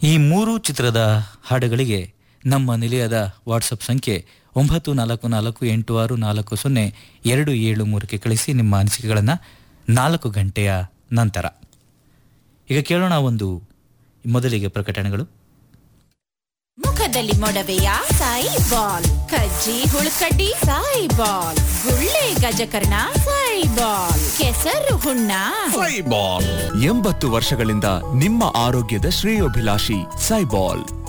ಈ ಮೂರು ಚಿತ್ರದ ಹಾಡುಗಳಿಗೆ ನಮ್ಮ ನಿಲಯದ ವಾಟ್ಸಪ್ ಸಂಖ್ಯೆ ಒಂಬತ್ತು ನಾಲ್ಕು ನಾಲ್ಕು ಎಂಟು ಆರು ನಾಲ್ಕು ಸೊನ್ನೆ ಎರಡು ಏಳು ಮೂರಕ್ಕೆ ಕಳಿಸಿ ನಿಮ್ಮ ಅನಿಸಿಕೆಗಳನ್ನು ನಾಲ್ಕು ಗಂಟೆಯ ನಂತರ ಈಗ ಕೇಳೋಣ ಒಂದು ಮೊದಲಿಗೆ ಪ್ರಕಟಣೆಗಳು ಮುಖದಲ್ಲಿ ಮೊಡವೆಯ ಸಾಯಿ ಬಾಲ್ ಕಜ್ಜಿ ಹುಳುಕಡ್ಡಿ ಸಾಯಿ ಬಾಲ್ ಗುಳ್ಳೆ ಗಜಕರ್ಣ ಸಾಯಿ ಬಾಲ್ ಕೆಸರು ಹುಣ್ಣ ಎಂಬತ್ತು ವರ್ಷಗಳಿಂದ ನಿಮ್ಮ ಆರೋಗ್ಯದ ಶ್ರೇಯೋಭಿಲಾಷಿ ಸೈಬಾಲ್